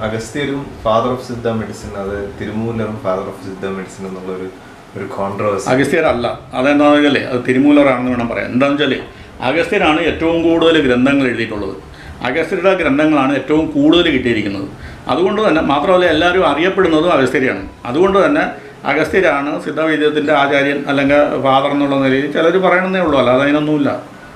അഗസ്ത്യരും father of Siddha medicine അത് തിരുമൂലറും father of Siddha medicine എന്നുള്ള ഒരു ഒരു കോൺട്രവേഴ്സി അഗസ്ത്യരല്ല അതെന്താണെന്ന് വെച്ചാൽ അത് തിരുമൂലറാണെന്ന് വേണം പറയാം എന്താണെന്ന് വെച്ചാൽ അഗസ്ത്യരാണ് ഏറ്റവും കൂടുതൽ ഗ്രന്ഥങ്ങൾ എഴുതിയിട്ടുള്ളത് അഗസ്ത്യരുടെ ഗ്രന്ഥങ്ങളാണ് ഏറ്റവും കൂടുതൽ കിട്ടിയിരിക്കുന്നത് അതുകൊണ്ട് തന്നെ മാത്രമല്ല എല്ലാവരും അറിയപ്പെടുന്നതും അഗസ്ത്യരെയാണ് അതുകൊണ്ട് തന്നെ അഗസ്ത്യരാണ് സിദ്ധവൈദ്യത്തിൻ്റെ ആചാര്യൻ അല്ലെങ്കിൽ ഫാദർ എന്നുള്ള നിലയിൽ ചിലർ പറയണമെന്നേ ഉള്ളൂ അല്ലാതെ അതിനൊന്നുമില്ല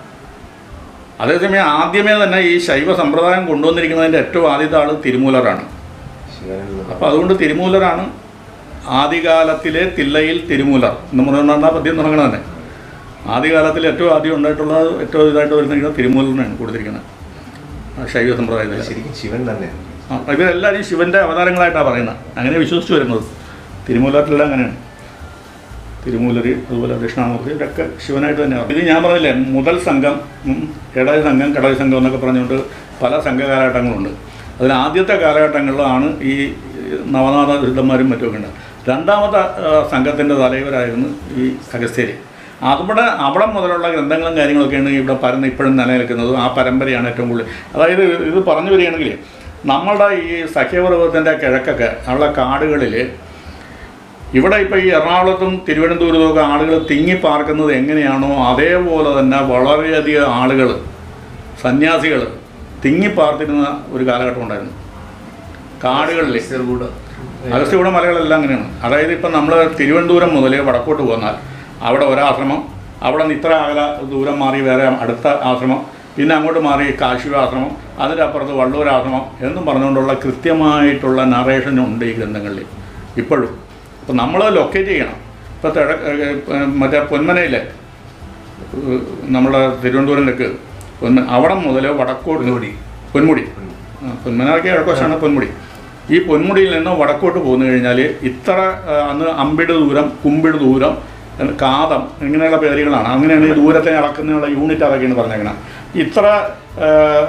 അതേസമയം ആദ്യമേ തന്നെ ഈ ശൈവ സമ്പ്രദായം കൊണ്ടുവന്നിരിക്കുന്നതിൻ്റെ ഏറ്റവും ആദ്യത്തെ ആൾ തിരുമൂലറാണ് ശിവനിൽ നിന്ന് അപ്പോൾ അതുകൊണ്ട് തിരുമൂലരാണ് ആദ്യകാലത്തിലെ തില്ലയിൽ തിരുമൂലർ എന്ന് പറയുന്ന പദ്യം തുടങ്ങണത് തന്നെ ആദ്യകാലത്തിൽ ഏറ്റവും ആദ്യം ഉണ്ടായിട്ടുള്ളത് ഏറ്റവും ഇതായിട്ട് വരുന്നിരിക്കുന്നത് തിരുമൂലറിനാണ് കൊടുത്തിരിക്കുന്നത് ആ ശൈവ സമ്പ്രദായത്തിൽ ശരിക്കും ശിവൻ തന്നെയാണ് ആ, ഇവരെല്ലാവരും ശിവൻ്റെ അവതാരങ്ങളായിട്ടാണ് പറയുന്നത് അങ്ങനെ വിശ്വസിച്ച് വരുന്നത് തിരുമൂലത്തിലെല്ലാം അങ്ങനെയാണ് തിരുമൂലരി അതുപോലെ ദക്ഷിണാമൂർത്തി ഇതൊക്കെ ശിവനായിട്ട് തന്നെയാണ് ഇത് ഞാൻ പറഞ്ഞില്ലേ മുതൽ സംഘം ഉം, ഇടയ സംഘം കടയ സംഘം എന്നൊക്കെ പറഞ്ഞുകൊണ്ട് പല സംഘ കാലഘട്ടങ്ങളുണ്ട് അതിൽ ആദ്യത്തെ കാലഘട്ടങ്ങളിലാണ് ഈ നവനാഥ സിദ്ധന്മാരും മറ്റുമൊക്കെ ഉണ്ട് രണ്ടാമത്തെ സംഘത്തിൻ്റെ തലവരായിരുന്നു ഈ അഗസ്ത്യര് അവിടെ അവിടെ മുതലുള്ള ഗ്രന്ഥങ്ങളും കാര്യങ്ങളൊക്കെയാണ് ഇവിടെ പരന്ന് ഇപ്പോഴും നിലനിൽക്കുന്നത് ആ പരമ്പരയാണ് ഏറ്റവും കൂടുതൽ അതായത് ഇത് പറഞ്ഞു വരികയാണെങ്കിൽ നമ്മളുടെ ഈ സഖ്യപർവ്വതത്തിൻ്റെ കിഴക്കൊക്കെ ഉള്ള കാടുകളിൽ ഇവിടെ ഇപ്പോൾ ഈ എറണാകുളത്തും തിരുവനന്തപുരത്തും ഒക്കെ ആളുകൾ തിങ്ങിപ്പാർക്കുന്നത് എങ്ങനെയാണോ അതേപോലെ തന്നെ വളരെയധികം ആളുകൾ സന്യാസികൾ തിങ്ങിപ്പാർത്തിരുന്ന ഒരു കാലഘട്ടം ഉണ്ടായിരുന്നു കാടുകളിൽ ചെറുകൂട അഗസ്ത്യകൂട മലകളെല്ലാം അങ്ങനെയാണ് അതായത് ഇപ്പം നമ്മൾ തിരുവനന്തപുരം മുതൽ വടക്കോട്ട് പോന്നാൽ അവിടെ ഒരാശ്രമം അവിടെ നിന്ന് ഇത്ര അകല ദൂരം മാറി വേറെ അടുത്ത ആശ്രമം പിന്നെ അങ്ങോട്ട് മാറി കാശിവ ആശ്രമം അതിൻ്റെ അപ്പുറത്ത് വള്ളൂർ ആശ്രമം എന്നും പറഞ്ഞുകൊണ്ടുള്ള കൃത്യമായിട്ടുള്ള നറേഷൻ ഉണ്ട് ഈ ഗ്രന്ഥങ്ങളിൽ ഇപ്പോഴും അപ്പോൾ നമ്മൾ ലൊക്കേറ്റ് ചെയ്യണം ഇപ്പോൾ തിഴ ഏഹ് മറ്റേ പൊന്മനയിലെ ഏഹ് നമ്മുടെ തിരുവനന്തപുരത്തേക്ക് പൊന്മ അവിടെ മുതൽ വടക്കോട്ട് പൊന്മുടി. പൊന്മുടി ആ, പൊന്മനൊക്കെ കിഴക്കോശാണ് പൊന്മുടി ഈ പൊന്മുടിയിൽ നിന്ന് വടക്കോട്ട് പോന്നു കഴിഞ്ഞാൽ ഇത്ര ആ, അന്ന് അമ്പിട് ദൂരം കുമ്പിട് ദൂരം ഏ, കാതം ഇങ്ങനെയുള്ള പേരുകളാണ് അങ്ങനെയാണ് ഈ ദൂരത്തെ അളക്കുന്നതിനുള്ള യൂണിറ്റ് അതൊക്കെയാണ് പറഞ്ഞേക്കണം ഇത്ര ആ,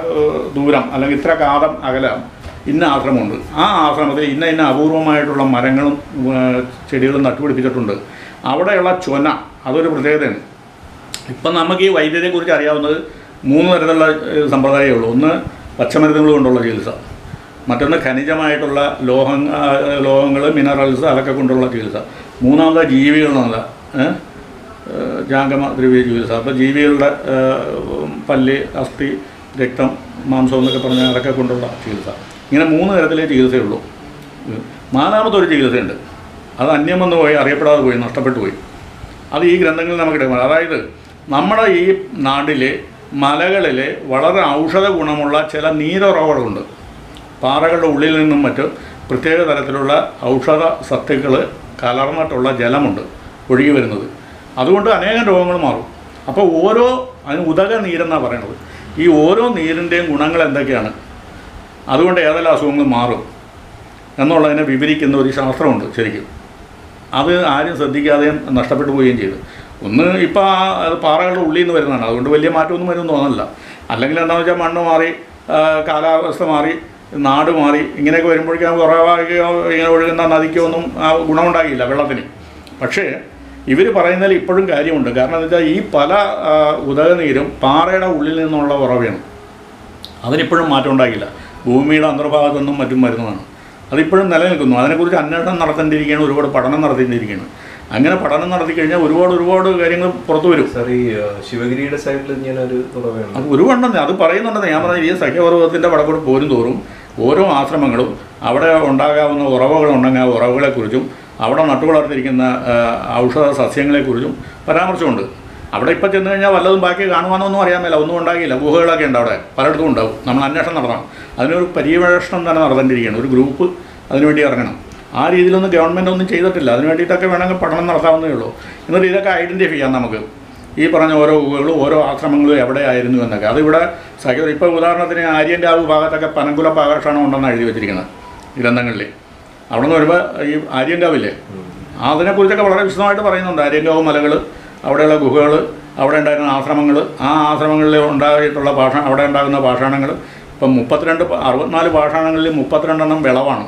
ദൂരം അല്ലെങ്കിൽ ഇത്ര കാതം അകലം ഇന്ന ആശ്രമമുണ്ട് ആ ആശ്രമത്തിൽ ഇന്ന ഇന്ന അപൂർവമായിട്ടുള്ള മരങ്ങളും ആ, ചെടികളും നട്ടുപിടിപ്പിച്ചിട്ടുണ്ട് അവിടെയുള്ള ചൊന അതൊരു പ്രത്യേകതയാണ് ഇപ്പം നമുക്ക് ഈ വൈദ്യതയെക്കുറിച്ച് അറിയാവുന്നത് മൂന്ന് തരത്തിലുള്ള ഏഹ്, സമ്പ്രദായമേ ഉള്ളൂ ഒന്ന് പച്ചമരുന്നുകൾ കൊണ്ടുള്ള ചികിത്സ മറ്റൊന്ന് ഖനിജമായിട്ടുള്ള ലോഹ ലോഹങ്ങൾ മിനറൽസ് അതൊക്കെ കൊണ്ടുള്ള ചികിത്സ മൂന്നാമത് ജീവികൾ എന്നുള്ള ഏഹ്, ഏഹ്, ജാങ്കമ ദ്രവ്യ ചികിത്സ അപ്പോൾ ജീവികളുടെ ഏഹ്, പല്ല് അസ്ഥി രക്തം മാംസം എന്നൊക്കെ പറഞ്ഞാൽ അതൊക്കെ കൊണ്ടുള്ള ചികിത്സ ഇങ്ങനെ മൂന്ന് തരത്തിലേ ചികിത്സയുള്ളൂ ഉം. നാലാമതൊരു ചികിത്സയുണ്ട് അത് അന്യം വന്ന് പോയി അറിയപ്പെടാതെ പോയി നഷ്ടപ്പെട്ടു പോയി അത് ഈ ഗ്രന്ഥങ്ങളിൽ നമുക്ക് എടുക്കണം അതായത് നമ്മുടെ ഈ നാട്ടിലെ മലകളിൽ വളരെ ഔഷധ ഗുണമുള്ള ചില നീരുറവകളുണ്ട് പാറകളുടെ ഉള്ളിൽ നിന്നും മറ്റ് പ്രത്യേക തരത്തിലുള്ള ഔഷധ സത്തുക്കൾ കലർന്നിട്ടുള്ള ജലമുണ്ട് ഒഴുകി വരുന്നത് അതുകൊണ്ട് അനേകം രോഗങ്ങൾ മാറും അപ്പോൾ ഓരോ അതിന് ഉദക നീരെന്നാണ് പറയണത് ഈ ഓരോ നീരിൻ്റെയും ഗുണങ്ങൾ എന്തൊക്കെയാണ് അതുകൊണ്ട് ഏതെല്ലാം അസുഖങ്ങൾ മാറും എന്നുള്ളതിനെ വിവരിക്കുന്ന ഒരു ശാസ്ത്രമുണ്ട് ശരിക്കും അത് ആരും ശ്രദ്ധിക്കാതെയും നഷ്ടപ്പെട്ടു പോവുകയും ചെയ്തു ഒന്ന് ഇപ്പോൾ ആ അത് പാറകളുടെ ഉള്ളിൽ നിന്ന് വരുന്നതാണ് അതുകൊണ്ട് വലിയ മാറ്റമൊന്നും വരുമെന്ന് തോന്നുന്നില്ല അല്ലെങ്കിൽ എന്താണെന്ന് വെച്ചാൽ മണ്ണ് മാറി ആ, കാലാവസ്ഥ മാറി നാട് മാറി ഇങ്ങനെയൊക്കെ വരുമ്പോഴേക്കും കുറവാകുകയോ ഇങ്ങനെ ഒഴുകുന്ന നദിക്കോ ഒന്നും ആ ഗുണമുണ്ടാകില്ല വെള്ളത്തിന് പക്ഷേ ഇവർ പറയുന്നതിൽ ഇപ്പോഴും കാര്യമുണ്ട് കാരണം എന്താ വെച്ചാൽ ഈ പല ആ, ഉദകനീരും പാറയുടെ ഉള്ളിൽ നിന്നുള്ള ഉറവയാണ് അതിനിപ്പോഴും മാറ്റം ഉണ്ടാകില്ല ഭൂമിയുടെ അന്തർഭാഗത്തു നിന്നും മറ്റും വരുന്നതാണ് അതിപ്പോഴും നിലനിൽക്കുന്നു അതിനെക്കുറിച്ച് അന്വേഷണം നടത്തേണ്ടിയിരിക്കുകയാണ് ഒരുപാട് പഠനം നടത്തേണ്ടിയിരിക്കുകയാണ് അങ്ങനെ പഠനം നടത്തി കഴിഞ്ഞാൽ ഒരുപാട് ഒരുപാട് കാര്യങ്ങൾ പുറത്തു വരും സാർ ഈ ആ, ശിവഗിരിയുടെ സൈഡിൽ ഇങ്ങനെ ഒരു ഉറവയുണ്ട് അത് ഒരുപാടുണ്ടെന്ന് അത് പറയുന്നുണ്ടെന്ന് ഞാൻ പറഞ്ഞ ഈ സഖ്യപർവ്വതത്തിൻ്റെ വടക്കോട്ട് പോരും തോറും ഓരോ ആശ്രമങ്ങളും അവിടെ ഉണ്ടാകാവുന്ന ഉറവകളുണ്ടെങ്കിൽ ആ ഉറവുകളെക്കുറിച്ചും അവിടെ നട്ടുവളർത്തിരിക്കുന്ന ആ, ഔഷധ സസ്യങ്ങളെക്കുറിച്ചും പരാമർശമുണ്ട് അവിടെ ഇപ്പം ചെന്ന് കഴിഞ്ഞാൽ വല്ലതും ബാക്കി കാണുവാനൊന്നും അറിയാൻ മേല ഒന്നും ഉണ്ടാകില്ല ഗുഹകളൊക്കെ ഉണ്ട് അവിടെ പലയിടത്തും ഉണ്ടാവും നമ്മൾ അന്വേഷണം നടത്തണം അതിനൊരു പര്യവേഷണം തന്നെ നടത്തേണ്ടിയിരിക്കുകയാണ് ഒരു ഗ്രൂപ്പ് അതിനുവേണ്ടി ഇറങ്ങണം ആ രീതിയിലൊന്നും ഗവൺമെൻറ് ഒന്നും ചെയ്തിട്ടില്ല അതിന് വേണ്ടിയിട്ടൊക്കെ വേണമെങ്കിൽ പഠനം നടത്താവുന്നേ ഉള്ളൂ എന്നിട്ട് ഇതൊക്കെ ഐഡൻറ്റിഫൈ ചെയ്യാം നമുക്ക് ഈ പറഞ്ഞ ഓരോ ഗുഹകളും ഓരോ ആശ്രമങ്ങളും എവിടെയായിരുന്നു എന്നൊക്കെ അതിവിടെ സഹ്യ ഇപ്പോൾ ഉദാഹരണത്തിന് ആര്യൻ്റെ ആ ഭാഗത്തൊക്കെ പനങ്കുല പാകക്ഷാണം ഉണ്ടെന്നാണ് എഴുതി വെച്ചിരിക്കുന്നത് ഗ്രന്ഥങ്ങളിൽ അവിടെ നിന്ന് വരുമ്പോൾ ഈ ആര്യങ്കാവില്ലേ അതിനെക്കുറിച്ചൊക്കെ വളരെ വിശദമായിട്ട് പറയുന്നുണ്ട് ആര്യങ്കാവ് മലകൾ അവിടെയുള്ള ഗുഹകൾ അവിടെ ഉണ്ടായിരുന്ന ആശ്രമങ്ങൾ ആ ആശ്രമങ്ങളിൽ ഉണ്ടായിട്ടുള്ള ഭാഷ അവിടെ ഉണ്ടാകുന്ന പാഷാണങ്ങൾ ഇപ്പം മുപ്പത്തിരണ്ട് പ- അറുപത്തിനാല് പാഷാണങ്ങളിൽ മുപ്പത്തിരണ്ടെണ്ണം വിളവാണ്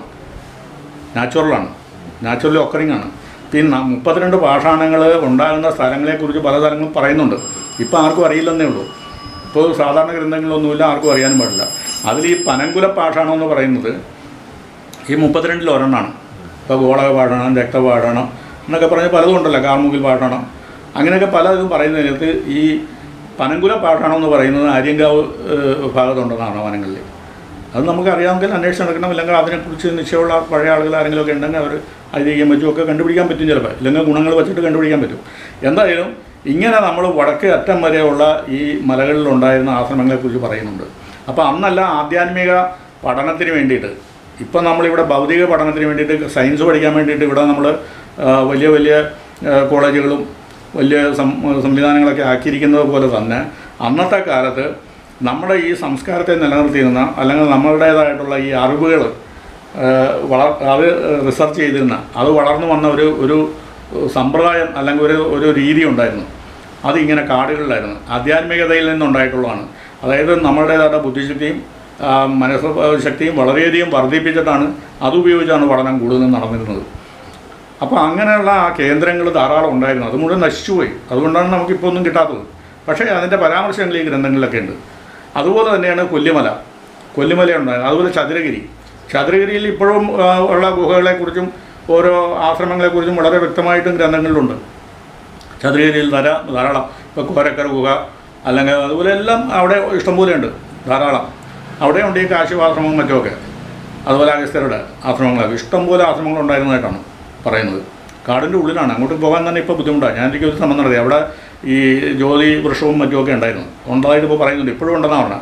നാച്ചുറലാണ് നാച്ചുറലി ഒക്കറിങ് ആണ് പിന്നെ മുപ്പത്തിരണ്ട് പാഷാണങ്ങൾ ഉണ്ടാകുന്ന സ്ഥലങ്ങളെക്കുറിച്ച് പല സ്ഥലങ്ങളും പറയുന്നുണ്ട് ഇപ്പോൾ ആർക്കും അറിയില്ലെന്നേ ഉള്ളൂ ഇപ്പോൾ സാധാരണ ഗ്രന്ഥങ്ങളൊന്നുമില്ല ആർക്കും അറിയാനും പാടില്ല അതിൽ ഈ പനങ്കുല പാഷാണം എന്ന് പറയുന്നത് ഈ മുപ്പത്തിരണ്ടിൽ ഒരെണ്ണമാണ് ഇപ്പോൾ ഗോളക പാടണം രക്ത പാടണം എന്നൊക്കെ പറഞ്ഞ് പലതും ഉണ്ടല്ലോ കാർമുകിൽ പാടണം അങ്ങനെയൊക്കെ പലതും പറയുന്നതിനകത്ത് ഈ പനങ്കുല പാടണം എന്ന് പറയുന്നത് ആര്യങ്കാവ് ഏഹ്, ഭാഗത്തുണ്ടെന്നാണ് വനങ്ങളിൽ അത് നമുക്ക് അറിയാമെങ്കിൽ അന്വേഷിച്ച് നടക്കണം ഇല്ലെങ്കിൽ അതിനെക്കുറിച്ച് നിശ്ചയമുള്ള പഴയ ആളുകൾ ആരെങ്കിലും ഒക്കെ ഉണ്ടെങ്കിൽ അവർ ഐതിഹ്യം വെച്ചുമൊക്കെ കണ്ടുപിടിക്കാൻ പറ്റും ചിലപ്പോൾ ഇല്ലെങ്കിൽ ഗുണങ്ങൾ വെച്ചിട്ട് കണ്ടുപിടിക്കാൻ പറ്റും എന്തായാലും ഇങ്ങനെ നമ്മൾ വടക്കേ അറ്റം വരെയുള്ള ഈ മലകളിലുണ്ടായിരുന്ന ആശ്രമങ്ങളെക്കുറിച്ച് പറയുന്നുണ്ട് അപ്പോൾ അന്നല്ല ആധ്യാത്മിക പഠനത്തിന് വേണ്ടിയിട്ട് ഇപ്പം നമ്മളിവിടെ ഭൗതിക പഠനത്തിന് വേണ്ടിയിട്ട് സയൻസ് പഠിക്കാൻ വേണ്ടിയിട്ട് ഇവിടെ നമ്മൾ വലിയ വലിയ ആ, കോളേജുകളും വലിയ സം സംവിധാനങ്ങളൊക്കെ ആക്കിയിരിക്കുന്നത് പോലെ തന്നെ അന്നത്തെ കാലത്ത് നമ്മുടെ ഈ സംസ്കാരത്തെ നിലനിർത്തിയിരുന്ന അല്ലെങ്കിൽ നമ്മളുടേതായിട്ടുള്ള ഈ അറിവുകൾ വളർ അത് റിസർച്ച് ചെയ്തിരുന്ന അത് വളർന്നു വന്ന ഒരു ഒരു സമ്പ്രദായം അല്ലെങ്കിൽ ഒരു ഒരു രീതി ഉണ്ടായിരുന്നു അത് ഇങ്ങനെ കാടുകളിലായിരുന്നു ആധ്യാത്മികതയിൽ നിന്നുണ്ടായിട്ടുള്ളതാണ് അതായത് നമ്മളുടേതായിട്ട് ബുദ്ധിശക്തിയും ആ, മനസ്സ് ശക്തിയും വളരെയധികം വർദ്ധിപ്പിച്ചിട്ടാണ് അതുപയോഗിച്ചാണ് പഠനം കൂടുതലും നടന്നിരുന്നത് അപ്പോൾ അങ്ങനെയുള്ള ആ കേന്ദ്രങ്ങൾ ധാരാളം ഉണ്ടായിരുന്നു അത് മുഴുവൻ നശിച്ചുപോയി അതുകൊണ്ടാണ് നമുക്കിപ്പോൾ ഒന്നും കിട്ടാത്തത് പക്ഷേ അതിൻ്റെ പരാമർശങ്ങൾ ഈ ഗ്രന്ഥങ്ങളിലൊക്കെ ഉണ്ട് അതുപോലെ തന്നെയാണ് കൊല്ലിമല കൊല്ലിമല ഉണ്ടായിരുന്നു അതുപോലെ ചതുരഗിരി ചതുരഗിരിയിൽ ഇപ്പോഴും ആ, ഉള്ള ഗുഹകളെക്കുറിച്ചും ഓരോ ആശ്രമങ്ങളെക്കുറിച്ചും വളരെ വ്യക്തമായിട്ടും ഗ്രന്ഥങ്ങളിലുണ്ട് ചതുരഗിരിയിൽ ധാരാ ധാരാളം ഇപ്പോൾ കോരക്കര ഗുഹ അല്ലെങ്കിൽ അതുപോലെ എല്ലാം അവിടെ ഇഷ്ടംപോലെ ഉണ്ട് ധാരാളം അവിടെ ഉണ്ട് ഈ കാശിവാശ്രമവും മറ്റുമൊക്കെ അതുപോലെ അഗസ്ത്യരുടെ ആശ്രമങ്ങളൊക്കെ ഇഷ്ടംപോലെ ആശ്രമങ്ങൾ ഉണ്ടായിരുന്നതായിട്ടാണ് പറയുന്നത് കാടിൻ്റെ ഉള്ളിലാണ് അങ്ങോട്ട് പോകാൻ തന്നെ ഇപ്പോൾ ബുദ്ധിമുട്ടാണ് ഞാൻ എനിക്ക് ഒരു ശ്രമം നടത്തി അവിടെ ഈ ജ്യോതി വൃക്ഷവും മറ്റുമൊക്കെ ഉണ്ടായിരുന്നു ഉണ്ടായിട്ട് ഇപ്പോൾ പറയുന്നുണ്ട് ഇപ്പോഴും ഉണ്ടെന്നാണ് പറഞ്ഞത്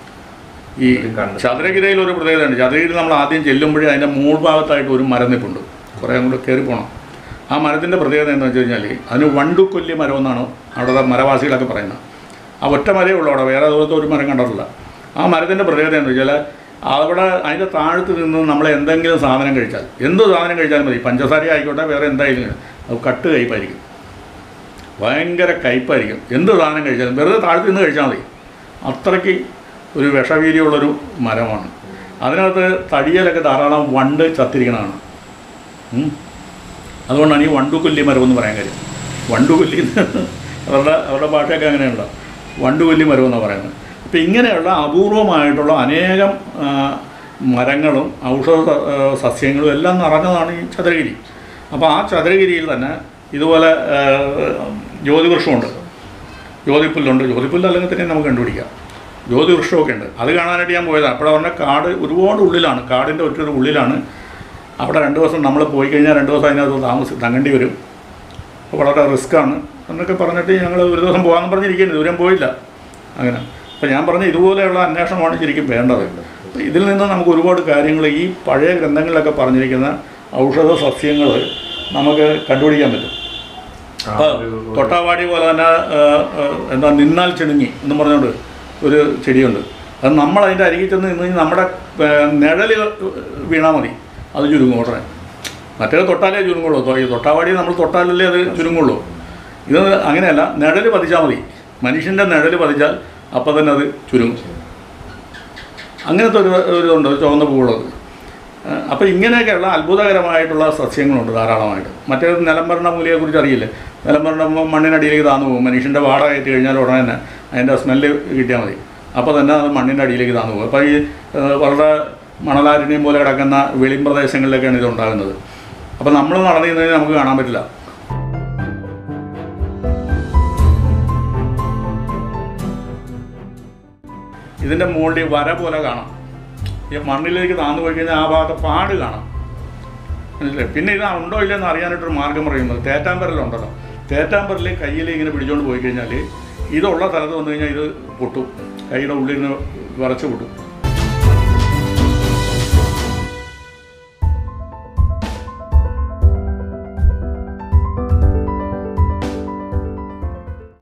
ഈ ഇത് കണ്ട് ചതുരഗിരിയിൽ ഒരു പ്രത്യേകതയുണ്ട് ചതുരഗിരി നമ്മൾ ആദ്യം ചെല്ലുമ്പോഴേ അതിൻ്റെ മൂൾ ഭാഗത്തായിട്ട് ഒരു മരം നിൽപ്പുണ്ട് കുറേ അങ്ങോട്ട് കയറി പോകണം ആ മരത്തിൻ്റെ പ്രത്യേകത എന്ന് വെച്ച് കഴിഞ്ഞാൽ അതിന് വണ്ടുകൊല്ലി മരം എന്നാണ് അവിടുത്തെ മരവാസികളൊക്കെ പറയുന്നത് ആ ഒറ്റ മരമേ ഉള്ളൂ അവിടെ വേറെ അതുപോലത്തെ ഒരു മരം കണ്ടിട്ടില്ല ആ മരത്തിൻ്റെ പ്രത്യേകത എന്ന് വെച്ചാൽ അവിടെ അതിൻ്റെ താഴത്ത് നിന്ന് നമ്മൾ എന്തെങ്കിലും സാധനം കഴിച്ചാൽ എന്ത് സാധനം കഴിച്ചാലും മതി പഞ്ചസാര ആയിക്കോട്ടെ വേറെ എന്തായാലും അത് കട്ട് കയ്പായിരിക്കും ഭയങ്കര കയ്പായിരിക്കും എന്ത് സാധനം കഴിച്ചാലും വെറുതെ താഴത്ത് നിന്ന് കഴിച്ചാൽ മതി അത്രയ്ക്ക് ഒരു വിഷവീര്യമുള്ളൊരു മരമാണ് അതിനകത്ത് തടിയലൊക്കെ ധാരാളം വണ്ട് ചത്തിരിക്കണതാണ് ഉം. അതുകൊണ്ടാണ് ഈ വണ്ടുകൊല്ലി മരം എന്ന് പറയാൻ കാര്യം വണ്ടുകൊല്ലി എന്ന് അവരുടെ അവരുടെ ഭാഷയൊക്കെ അങ്ങനെയുള്ള വണ്ടുകൊല്ലി മരം എന്നാണ് പറയുന്നത് അപ്പോൾ ഇങ്ങനെയുള്ള അപൂർവമായിട്ടുള്ള അനേകം ആ, മരങ്ങളും ഔഷധ സ- ആ, സസ്യങ്ങളും എല്ലാം നിറഞ്ഞതാണ് ഈ ചതുരഗിരി അപ്പോൾ ആ ചതുരഗിരിയിൽ തന്നെ ഇതുപോലെ ആ, ജ്യോതിവൃക്ഷമുണ്ട് ജ്യോതിപ്പുല്ലുണ്ട് ജ്യോതിപ്പുല്ല് അല്ലെങ്കിൽ തന്നെ നമുക്ക് കണ്ടുപിടിക്കാം ജ്യോതി വൃക്ഷമൊക്കെ ഉണ്ട് അത് കാണാനായിട്ട് ഞാൻ പോയതാണ് അപ്പോൾ പറഞ്ഞ കാട് ഒരുപാട് ഉള്ളിലാണ് കാടിൻ്റെ ഒറ്റൊരു ഉള്ളിലാണ് അവിടെ രണ്ട് ദിവസം നമ്മൾ പോയി കഴിഞ്ഞാൽ രണ്ട് ദിവസം അതിനകത്ത് താമസി തങ്ങേണ്ടി വരും അപ്പോൾ വളരെ റിസ്ക്കാണ് എന്നൊക്കെ പറഞ്ഞിട്ട് ഞങ്ങൾ ഒരു ദിവസം പോകാമെന്ന് പറഞ്ഞിരിക്കുന്നത് ദൂരം പോയില്ല അങ്ങനെ അപ്പോൾ ഞാൻ പറഞ്ഞ ഇതുപോലെയുള്ള അന്വേഷണമാണ് ശരിക്കും വേണ്ടത് അപ്പോൾ ഇതിൽ നിന്ന് നമുക്ക് ഒരുപാട് കാര്യങ്ങൾ ഈ പഴയ ഗ്രന്ഥങ്ങളിലൊക്കെ പറഞ്ഞിരിക്കുന്ന ഔഷധ സസ്യങ്ങൾ നമുക്ക് കണ്ടുപിടിക്കാൻ പറ്റും ആ അപ്പോൾ ഒരു- തൊട്ടാവാടി പോലെ തന്നെ ആ, ആ, എന്താ നിന്നാൽ ചെണുങ്ങി എന്ന് പറഞ്ഞുകൊണ്ട് ഒരു ചെടിയുണ്ട് അത് നമ്മൾ അതിൻ്റെ അരികിൽ ചെന്ന് നിന്ന് കഴിഞ്ഞാൽ നമ്മുടെ നിഴൽ വീണാൽ മതി അത് ചുരുങ്ങും ഉടനെ മറ്റേത് തൊട്ടാലേ ചുരുങ്ങുള്ളൂ തൊ- ഈ തൊട്ടാവാടി നമ്മൾ തൊട്ടാലല്ലേ അത് ചുരുങ്ങുള്ളൂ ഇത് അങ്ങനെയല്ല നിഴൽ പതിച്ചാൽ മതി മനുഷ്യൻ്റെ നിഴൽ പതിച്ചാൽ അപ്പം തന്നെ അത് ചുരുങ്ങും അങ്ങനത്തെ ഒരു ഒരു ഇതുണ്ട് ഒരു ചുവന്ന പൂവുള്ളത് അപ്പോൾ ഇങ്ങനെയൊക്കെയുള്ള അത്ഭുതകരമായിട്ടുള്ള സസ്യങ്ങളുണ്ട് ധാരാളമായിട്ട് മറ്റേ നിലംഭരണ മൂലിയെക്കുറിച്ച് അറിയില്ലേ നിലംഭരണ മണ്ണിനടിയിലേക്ക് താന്നു പോകും മനുഷ്യൻ്റെ വാട കയറ്റി കഴിഞ്ഞാൽ ഉടനെ തന്നെ അതിൻ്റെ സ്മെല്ല് കിട്ടിയാൽ മതി അപ്പോൾ തന്നെ അത് മണ്ണിൻ്റെ അടിയിലേക്ക് താന്നു പോകും അപ്പോൾ ഈ ഏഹ്, വളരെ മണലാരണ്യം പോലെ കിടക്കുന്ന വെളിം പ്രദേശങ്ങളിലൊക്കെയാണ് ഇത് ഉണ്ടാകുന്നത് അപ്പോൾ നമ്മൾ നടന്നു കഴിഞ്ഞാൽ നമുക്ക് കാണാൻ പറ്റില്ല ഇതിൻ്റെ മുകളിൽ വര പോലെ കാണാം ഈ മണ്ണിലേക്ക് താന്നു പോയി കഴിഞ്ഞാൽ ആ ഭാഗത്ത് പാട് കാണാം മനസ്സിലായി പിന്നെ ഇത് ഉണ്ടോ ഇല്ലെന്ന് അറിയാനായിട്ടൊരു മാർഗം പറയുന്നത് തേറ്റാമ്പരലുണ്ടല്ലോ തേറ്റാമ്പരൽ കയ്യിൽ ഇങ്ങനെ പിടിച്ചുകൊണ്ട് പോയി കഴിഞ്ഞാൽ ഇതുള്ള സ്ഥലത്ത് വന്നു കഴിഞ്ഞാൽ ഇത് പൊട്ടും കൈയുടെ ഉള്ളിൽ നിന്ന് വിറച്ച് പൊട്ടും